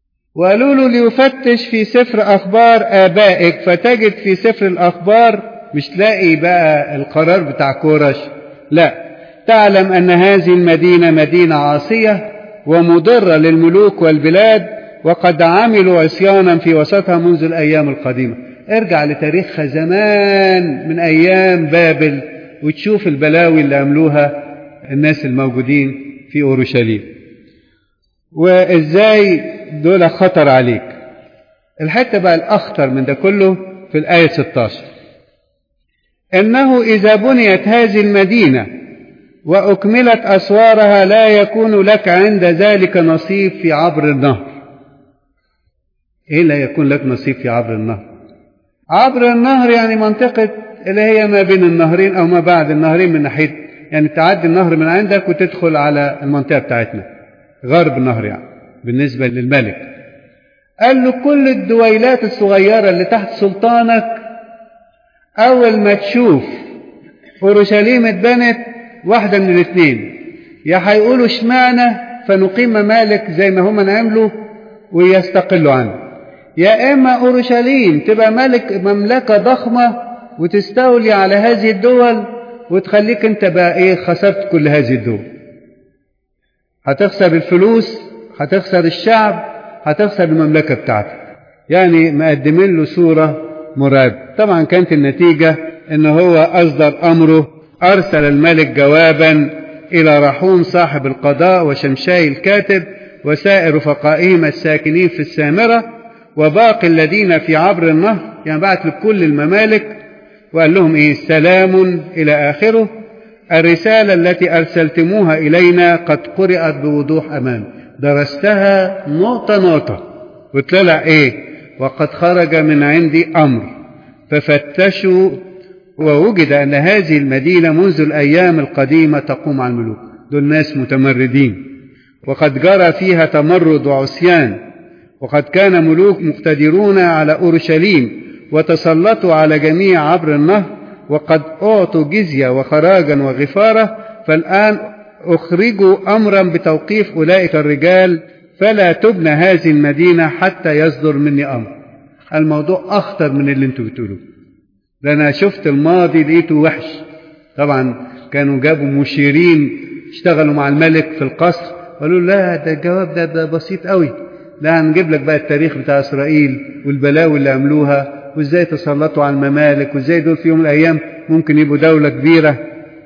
وقالوا له ليفتش في سفر اخبار ابائك فتجد في سفر الاخبار مش تلاقي بقى القرار بتاع كورش لا تعلم أن هذه المدينة مدينة عاصية ومضرة للملوك والبلاد وقد عملوا عصيانا في وسطها منذ الأيام القديمة ارجع لتاريخها زمان من أيام بابل وتشوف البلاوي اللي عملوها الناس الموجودين في أورشليم وإزاي دول خطر عليك الحتة بقى الأخطر من ده كله في الآية 16 إنه إذا بنيت هذه المدينة وأكملت أسوارها لا يكون لك عند ذلك نصيب في عبر النهر إيه لا يكون لك نصيب في عبر النهر عبر النهر يعني منطقة اللي هي ما بين النهرين أو ما بعد النهرين من ناحية يعني تعدي النهر من عندك وتدخل على المنطقة بتاعتنا غرب النهر يعني بالنسبة للملك قال له كل الدويلات الصغيرة اللي تحت سلطانك أول ما تشوف أورشليم اتبنت واحدة من الاثنين يا هيقولوا اشمعنى فنقيم ممالك زي ما هم عملوا ويستقلوا عنه يا إما أورشليم تبقى ملك مملكة ضخمة وتستولي على هذه الدول وتخليك أنت بقى إيه خسرت كل هذه الدول هتخسر الفلوس هتخسر الشعب هتخسر المملكة بتاعتك يعني مقدمين له صورة مراد طبعا كانت النتيجة ان هو اصدر امره ارسل الملك جوابا الى رحوم صاحب القضاء وشمشاي الكاتب وسائر رفقائهم الساكنين في السامرة وباقي الذين في عبر النهر يعني بعت لكل الممالك وقال لهم ايه سلام الى اخره الرسالة التي ارسلتموها الينا قد قرأت بوضوح امامي درستها نقطة نقطة وطلع ايه وقد خرج من عندي امر ففتشوا ووجد ان هذه المدينة منذ الايام القديمة تقوم على الملوك دول ناس متمردين وقد جرى فيها تمرد وعصيان وقد كان ملوك مقتدرون على اورشليم وتسلطوا على جميع عبر النهر وقد اعطوا جزية وخراجا وغفارة فالان اخرجوا امرا بتوقيف اولئك الرجال فلا تبنى هذه المدينة حتى يصدر مني أمر الموضوع أخطر من اللي انتوا بتقولوه ده أنا شفت الماضي لقيته وحش طبعا كانوا جابوا مشيرين اشتغلوا مع الملك في القصر قالوا لا ده الجواب ده, ده بسيط قوي لا هنجيب لك بقى التاريخ بتاع إسرائيل والبلاوي اللي عملوها وازاي تسلطوا على الممالك وازاي دول في يوم من الأيام ممكن يبقوا دولة كبيرة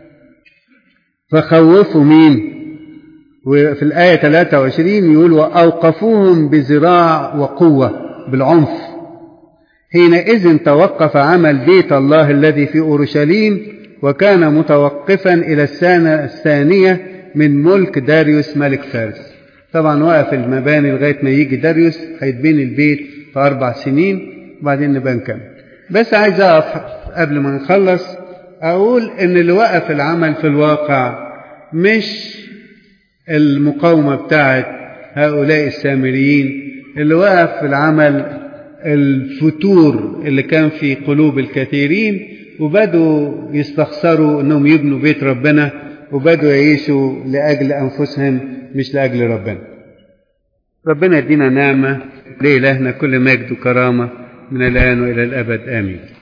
فخوفوا مين وفي الآية 23 يقول وأوقفوهم بذراع وقوة بالعنف حينئذ توقف عمل بيت الله الذي في أورشليم وكان متوقفا إلى السنة الثانية من ملك داريوس ملك فارس طبعا وقف المباني لغاية ما يجي داريوس هيتبني البيت في أربع سنين وبعدين نبقى نكمل بس عايز أقف قبل ما نخلص أقول إن اللي وقف العمل في الواقع مش المقاومة بتاعت هؤلاء السامريين اللي وقف في العمل الفتور اللي كان في قلوب الكثيرين وبدوا يستخسروا انهم يبنوا بيت ربنا وبدوا يعيشوا لاجل انفسهم مش لاجل ربنا ربنا يدينا نعمه لإلهنا كل مجد وكرامه من الان والى الابد امين